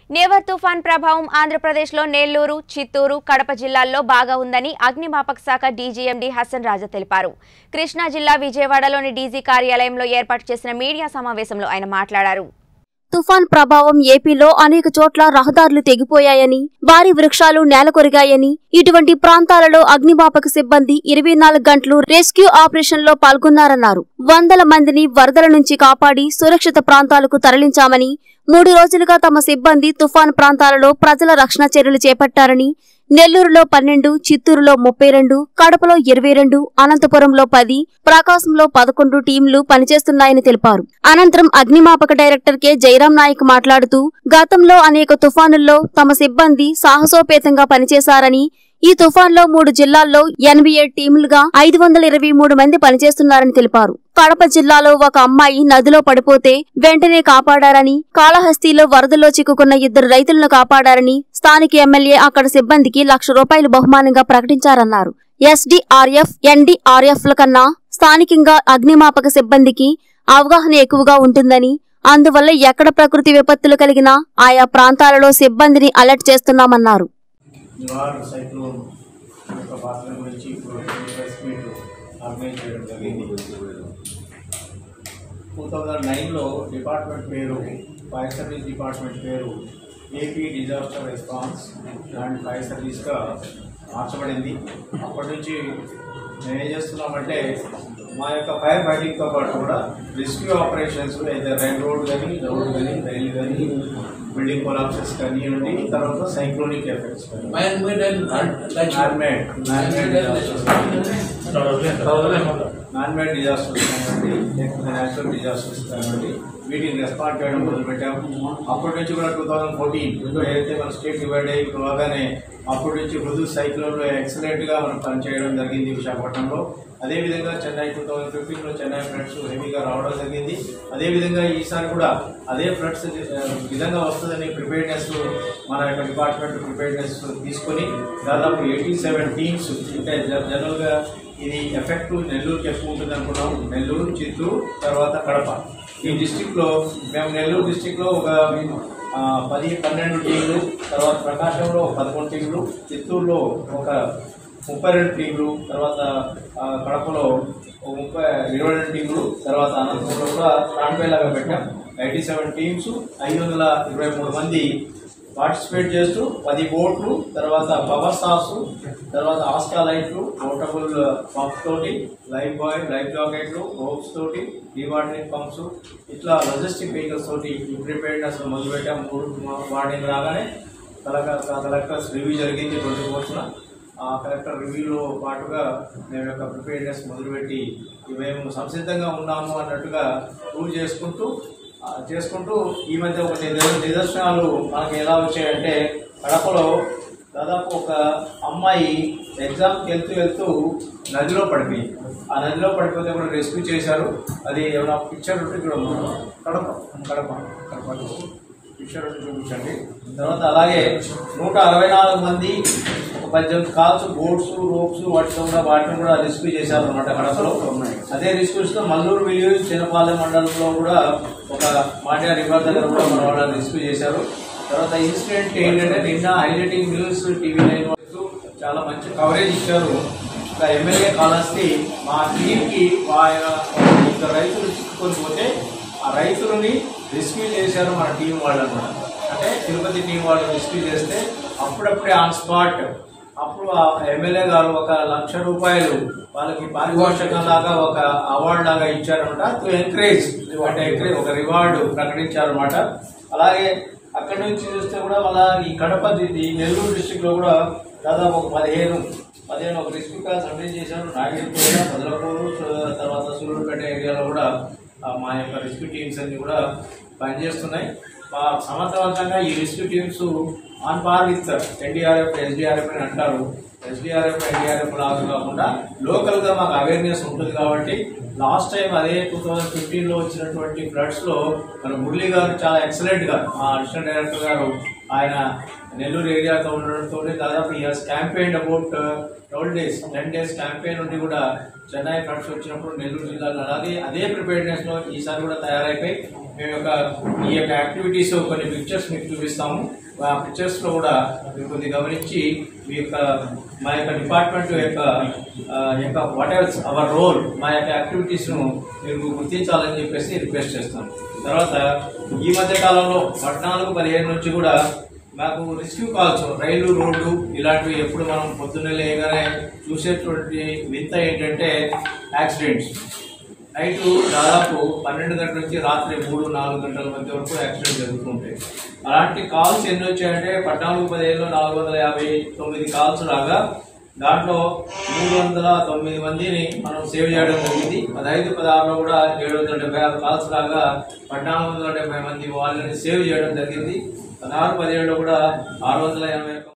never తుఫాన్ ప్రభావం ఆంధ్రప్రదేశ్లో నెల్లూరు చిత్తూరు కడప జిల్లాల్లో బాగా ఉందని అగ్నిమాపక శాఖ డీజీఎండీ హసన్ రాజా తెలిపారు కృష్ణా జిల్లా విజయవాడలోని డీజీ కార్యాలయంలో ఏర్పాటు చేసిన మీడియా సమావేశంలో ఆయన మాట్లాడారు తుఫాన్ ప్రభావం ఏపీలో అనేక చోట్ల రహదారులు తెగిపోయాయని భారీ వృక్షాలు నేలకొరిగాయని ఇటువంటి ప్రాంతాలలో అగ్నిమాపక సిబ్బంది ఇరవై నాలుగు గంటలు రెస్క్యూ ఆపరేషన్ లో పాల్గొన్నారన్నారు వందల మందిని వరదల నుంచి కాపాడి సురక్షిత ప్రాంతాలకు తరలించామని మూడు రోజులుగా తమ సిబ్బంది తుఫాన్ ప్రాంతాలలో ప్రజల రక్షణ చర్యలు చేపట్టారని నెల్లూరులో పన్నెండు చిత్తూరులో ముప్పై రెండు కడపలో ఇరవై రెండు అనంతపురంలో పది ప్రకాశంలో పదకొండు టీంలు పనిచేస్తున్నాయని తెలిపారు అనంతరం అగ్నిమాపక డైరెక్టర్ కె జయరాం నాయక్ మాట్లాడుతూ గతంలో అనేక తుఫానుల్లో తమ సిబ్బంది సాహసోపేతంగా పనిచేశారని ఈ తుఫాన్లో మూడు జిల్లాల్లో ఎనభై ఏడు టీములుగా ఐదు వందల ఇరవై మూడు మంది పనిచేస్తున్నారని తెలిపారు కడప జిల్లాలో ఒక అమ్మాయి నదిలో పడిపోతే వెంటనే కాపాడారని కాళహస్తిలో వరదలో చిక్కుకున్న ఇద్దరు రైతులను కాపాడారని స్థానిక ఎమ్మెల్యే అక్కడ సిబ్బందికి లక్ష రూపాయలు బహుమానంగా ప్రకటించారన్నారు ఎస్డీఆర్ఎఫ్ ఎన్డీఆర్ఎఫ్ ల కన్నా స్థానికంగా అగ్నిమాపక సిబ్బందికి అవగాహన ఎక్కువగా ఉంటుందని అందువల్ల ఎక్కడ ప్రకృతి విపత్తులు కలిగినా ఆయా ప్రాంతాలలో సిబ్బందిని అలర్ట్ చేస్తున్నామన్నారు నివార్ సైక్లోన్ యొక్క పాత్ర గురించి ఇప్పుడు ప్రెస్ మీట్ ఆర్గనైజ్ చేయడం జరిగింది టూ థౌజండ్ నైన్లో డిపార్ట్మెంట్ పేరు ఫైర్ సర్వీస్ డిపార్ట్మెంట్ పేరు AP disaster response and fire సర్వీస్గా మార్చబడింది అప్పటి నుంచి మేము ఏం చేస్తున్నామంటే మా యొక్క ఫైర్ ఫైటింగ్తో పాటు కూడా రెస్క్యూ ఆపరేషన్స్ అయితే రైల్ రోడ్ కానీ రోడ్ కానీ రైలు కానీ బిల్డింగ్ కొలాప్సెస్ కానివ్వండి తర్వాత సైక్లోనిక్ ఎఫెక్ట్స్ కానీ Man made and manmade manmade disasters manmade disasters కానివ్వండి లేకపోతే న్యాచురల్ డిజాస్టర్స్ కానివ్వండి వీటిని రెస్పాండ్ చేయడం మొదలుపెట్టాము అప్పటి నుంచి కూడా టూ థౌజండ్ ఫోర్టీన్ ఏదైతే మన స్టేట్ డివైడ్ అయ్యి రాగానే అప్పటి నుంచి మృదు సైక్లోన్లో ఎక్సలెంట్గా మనం పనిచేయడం జరిగింది విశాఖపట్నంలో అదేవిధంగా చెన్నై టూ థౌజండ్ ఫిఫ్టీన్లో చెన్నై ఫ్లడ్స్ హెవీగా రావడం జరిగింది అదేవిధంగా ఈసారి కూడా అదే ఫ్లడ్స్ విధంగా వస్తుందని ప్రిపేర్నెస్ మన యొక్క డిపార్ట్మెంట్ ప్రిపేర్నెస్ తీసుకొని దాదాపు ఎయిటీ సెవెన్ టీమ్స్ అంటే జ- జనరల్గా ఇది ఎఫెక్ట్ నెల్లూరుకి ఎక్కువ ఉంటుంది అనుకున్నాం నెల్లూరు చిత్తూరు తర్వాత కడప ఈ డిస్టిక్లో మేము నెల్లూరు డిస్టిక్లో ఒక ఆ, పది పన్నెండు టీంలు తర్వాత ప్రకాశంలో ఒక పదకొండు టీంలు చిత్తూరులో ఒక ముప్పై రెండు టీంలు తర్వాత ఆ, కడపలో ఒక ముప్పై ఇరవై రెండు టీంలు తర్వాత అనంతపురంలో కూడా స్టాండ్ లాగా పెట్టాం ఎయిటీ సెవెన్ టీమ్స్ ఐదు వందల ఇరవై మూడు మంది పార్టిసిపేట్ చేస్తూ పది బోట్లు తర్వాత పవర్ స్టాఫ్స్ తర్వాత ఆస్కా లైట్లు పోర్టబుల్ పంప్ తోటి లైఫ్ బాయ్ లైఫ్ జాకెట్లు రోప్స్ తోటి డివాటరింగ్ పంప్స్ ఇట్లా లాజిస్టిక్ వెహికల్స్ తోటి ప్రిపేర్నెస్ మొదలుపెట్టాం మూడు వార్నింగ్ రాగానే కలెక్టర్ కలెక్టర్స్ రివ్యూ జరిగింది ట్వంటీ ఫోర్త్న ఆ కలెక్టర్ రివ్యూలో పాటుగా మేము యొక్క ప్రిపేర్నెస్ మొదలుపెట్టి మేము సంసిద్ధంగా ఉన్నాము అన్నట్టుగా ప్రూవ్ చేసుకుంటూ ఆ, చేసుకుంటూ ఈ మధ్య ఒక నిద- నిదర్శనాలు మనకి ఎలా వచ్చాయంటే కడపలో దాదాపు ఒక అమ్మాయి ఎగ్జామ్కి వెళ్తూ వెళ్తూ నదిలో పడిపోయింది ఆ నదిలో పడిపోతే కూడా రెస్క్యూ చేశారు అది ఏమైనా పిక్చర్ ఉంటే చూడము కడప కడప కడప పిక్చర్ ఉంటే చూపించండి తర్వాత అలాగే నూట అరవై నాలుగు మంది ఒక పద్దెనిమిది కాల్స్ బోట్స్ రోప్స్ వాటితో కూడా వాటిని కూడా రెస్క్యూ చేశారు అనమాట కడపలో అదే రెస్క్యూస్ తో మల్లూరు విలేజ్ చిన్నపాలెం మండలంలో కూడా ఒక మాట్యా రివర్ దగ్గర కూడా మన వాళ్ళని రెస్క్యూ చేశారు తర్వాత ఇన్సిడెంట్ ఏంటంటే నిన్న హైలైటింగ్ న్యూస్ టీవీ నైన్ వాళ్ళు చాలా మంచి కవరేజ్ ఇచ్చారు ఒక ఎమ్మెల్యే కాలాస్తి మా టీంకి ఆయన ఇద్దరు రైతులు చిక్కుకొని పోతే ఆ రైతులని రెస్క్యూ చేశారు మన టీం వాళ్ళు అన్నమాట అంటే తిరుపతి టీం వాళ్ళు రెస్క్యూ చేస్తే అప్పుడప్పుడే ఆన్ స్పాట్ అప్పుడు ఆ ఎమ్మెల్యే గారు ఒక లక్ష రూపాయలు వాళ్ళకి పారితోషికం లాగా ఒక అవార్డు లాగా ఇచ్చారనమాట టు ఎంకరేజ్ అంటే ఎంకరేజ్ ఒక రివార్డు ప్రకటించారనమాట అలాగే అక్కడి నుంచి చూస్తే కూడా మళ్ళా ఈ కడప ది- ఈ నెల్లూరు డిస్టిక్ లో కూడా దాదాపు ఒక పదిహేను పదిహేను ఒక డిస్ట్రిక్ట్ సబ్మిట్ చేశారు నాగేశ్వర బదలపూరు స- తర్వాత సూళ్ళూరుపేట ఏరియాలో కూడా ఆ, మా యొక్క రెస్క్యూ టీమ్స్ అన్ని కూడా పనిచేస్తున్నాయి మా సమర్థవంతంగా ఈ rescue teams on par with NDRF SDRF అని అంటారు ఎస్డీఆర్ఎఫ్ ఎన్డీఆర్ఎఫ్ లాగా కాకుండా లోకల్ గా మాకు అవేర్నెస్ ఉంటుంది కాబట్టి లాస్ట్ టైం అదే టూ థౌజండ్ ఫిఫ్టీన్ లో వచ్చినటువంటి ఫ్లడ్స్ లో మన మురళి గారు చాలా ఎక్సలెంట్ గా మా అడిషనల్ డైరెక్టర్ గారు ఆయన నెల్లూరు ఏరియాతో ఉండడంతో దాదాపు years campaign about twelve days ten days campaign నుండి కూడా చెన్నై ఫ్లడ్స్ వచ్చినప్పుడు నెల్లూరు జిల్లాలో అలాగే అదే ప్రిపేర్నెస్ లో ఈసారి కూడా తయారైపోయి మేము యొక్క ఈ యొక్క యాక్టివిటీస్ కొన్ని పిక్చర్స్ మీకు చూపిస్తాము ఆ పిక్చర్స్ లో కూడా మీరు కొద్ది గమనించి మీ యొక్క మా యొక్క డిపార్ట్మెంట్ యొక్క ఆ, యొక్క వాట్ ఎవర్ అవర్ రోల్ మా యొక్క యాక్టివిటీస్ ను మీరు గుర్తించాలని చెప్పేసి రిక్వెస్ట్ చేస్తాను తర్వాత ఈ మధ్య కాలంలో పద్నాలుగు పదిహేను నుంచి కూడా మాకు రెస్క్యూ కాల్స్ రైలు రోడ్డు ఇలాంటివి ఎప్పుడు మనం పొద్దున్నే లేగానే చూసేటువంటి వింత ఏంటంటే యాక్సిడెంట్స్ నైట్ దాదాపు పన్నెండు గంటల నుంచి రాత్రి మూడు నాలుగు గంటల మధ్య వరకు యాక్సిడెంట్ జరుగుతుంటాయి అలాంటి కాల్స్ ఎన్ని వచ్చాయంటే పద్నాలుగు పదిహేను నాలుగు వందల యాభై తొమ్మిది కాల్స్ రాగా దాంట్లో మూడు వందల తొమ్మిది మందిని మనం సేవ్ చేయడం జరిగింది పదహైదు పదహారులో కూడా ఏడు వందల డెబ్బై ఆరు కాల్స్ రాగా పద్నాలుగు వందల డెబ్బై మంది వాళ్ళని సేవ్ చేయడం జరిగింది పదహారు పదిహేడులో కూడా ఆరు వందల ఎనభై ఒక్క